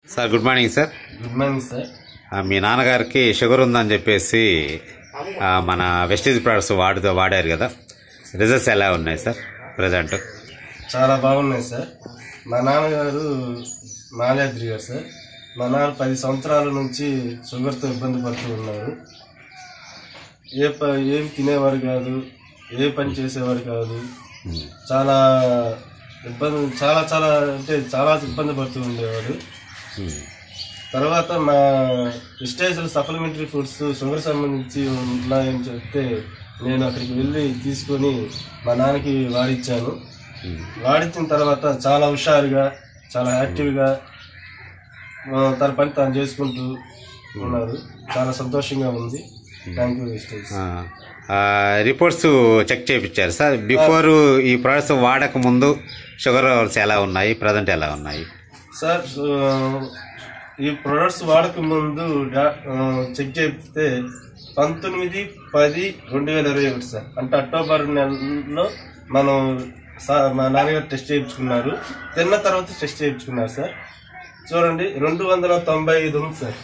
Sir good morning sir good morning sir ఆ, మీ నాన్నగారికి షుగర్ ఉందని చెప్పేసి ఆ, మన వెస్టేజ్ ప్రొడక్ట్స్ వాడుతూ వాడారు కదా రిజల్ట్స్ ఎలా ఉన్నాయి సార్ ప్రజెంట్ చాలా బాగున్నాయి సార్ మా నాన్నగారు మాల్యాద్రి గారు సార్ మా నాన్న పది సంవత్సరాల నుంచి షుగర్తో ఇబ్బంది పడుతూ ఉన్నారు ఏ ప ఏం తినేవారు కాదు ఏ పని చేసేవారు కాదు చాలా ఇబ్బంది చాలా చాలా అంటే చాలా ఇబ్బంది పడుతూ ఉండేవాడు తర్వాత మా స్టేజ్లో సప్లిమెంటరీ ఫుడ్స్ షుగర్ సంబంధించి ఉన్నాయని చెప్తే నేను అక్కడికి వెళ్ళి తీసుకొని మా నాన్నకి వాడిచ్చాను వాడించిన తర్వాత చాలా హుషారుగా చాలా యాక్టివ్గా ఆ, తన పని తాను చేసుకుంటూ ఉన్నారు చాలా సంతోషంగా ఉంది thank you stage reports check చేయించారు సార్ బిఫోర్ ఈ ప్రొడక్ట్స్ వాడక ముందు షుగర్ లెవెల్స్ ఎలా ఉన్నాయి ప్రజెంట్ ఎలా ఉన్నాయి సార్ ఆ, ఈ ప్రొడక్ట్స్ వాడక ముందు డా- ఆ, చెక్ చేస్తే పంతొమ్మిది పది రెండు వేల ఇరవై ఒకటి సార్ అంటే అక్టోబర్ నెలలో మనం సా- మా నాన్నగారు టెస్ట్ చేయించుకున్నారు తిన్న తర్వాత టెస్ట్ చేయించుకున్నారు సార్ చూడండి రెండు వందల తొంభై ఐదు ఉంది సార్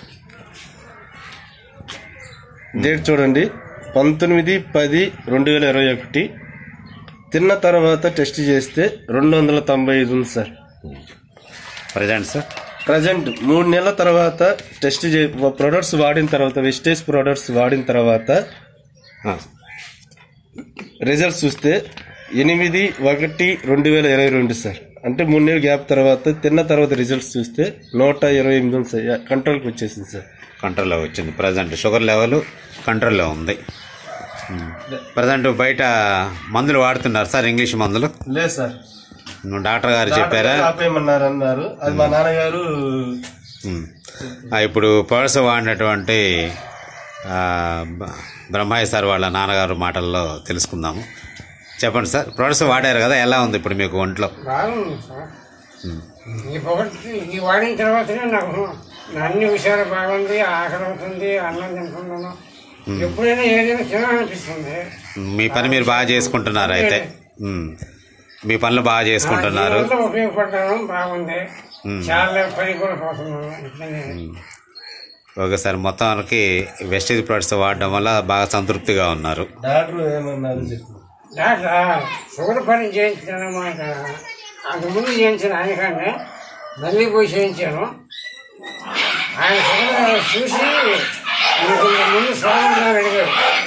డేట్ చూడండి పంతొమ్మిది పది రెండు వేల ఇరవై ఒకటి తిన్న తర్వాత టెస్ట్ చేస్తే రెండు వందల తొంభై ఐదు ఉంది సార్ ప్రజెంట్ సార్ ప్రజెంట్ మూడు నెలల తర్వాత టెస్ట్ చే ప్రొడక్ట్స్ వాడిన తర్వాత వెస్టేజ్ ప్రొడక్ట్స్ వాడిన తర్వాత ఆ, రిజల్ట్స్ చూస్తే ఎనిమిది ఒకటి రెండు వేల ఇరవై రెండు సార్ అంటే మూడు నెలల గ్యాప్ తర్వాత తిన్న తర్వాత రిజల్ట్స్ చూస్తే నూట ఇరవై ఎనిమిది ఉంది సార్ కంట్రోల్కి వచ్చేసింది సార్ కంట్రోల్లో వచ్చింది ప్రజెంట్ షుగర్ లెవెల్ కంట్రోల్లో ఉంది ప్రజెంట్ బయట మందులు వాడుతున్నారు సార్ ఇంగ్లీష్ మందులు లేదు సార్ డాక్టర్ గారు చెప్పారా ఆపేయమన్నారు అన్నారు అది మా నాన్నగారు ఉమ్. ఆ, ఇప్పుడు పర్స్ వాడినటువంటి ఆ, బ- బ్రహ్మయ్య సార్ వాళ్ళ నాన్నగారు మాటల్లో తెలుసుకుందాము చెప్పండి సార్ ప్రొడక్ట్స్ వాడారు కదా ఎలా ఉంది ఇప్పుడు మీకు ఒంట్లో బాగుంది సార్ ఉమ్. ఈ పొగటి ఈ వాడిన తర్వాతనే నాకు అన్ని విషయాలు బాగుంది ఆకలి అవుతుంది అన్నం తింటున్నాను ఎప్పుడైనా ఏదైనా తినాలనిపిస్తుంది మీ పని మీరు బాగా చేసుకుంటున్నారు అయితే ఉమ్. మీ పనులు బాగా చేసుకుంటున్నారు దీనివల్ల ఉపయోగపడ్డాను బాగుంది ఉమ్. చాలా పని కూడా పోతున్నాను ఇట్లనే ఓకే సార్ మొత్తానికి వెస్టేజ్ ప్రొడక్ట్స్ వాడడం వల్ల బాగా సంతృప్తిగా ఉన్నారు డాక్టర్ ఏమన్నారు చెప్పు డాక్టర్ షుగర్ పని చేయించాను మాట అంతకుముందు చేయించాను ఆయన కానీ మళ్ళీ పోయి చేయించాను ఆయన షుగర్ చూసి మీకు ముందు స్వామి గారు అడిగారు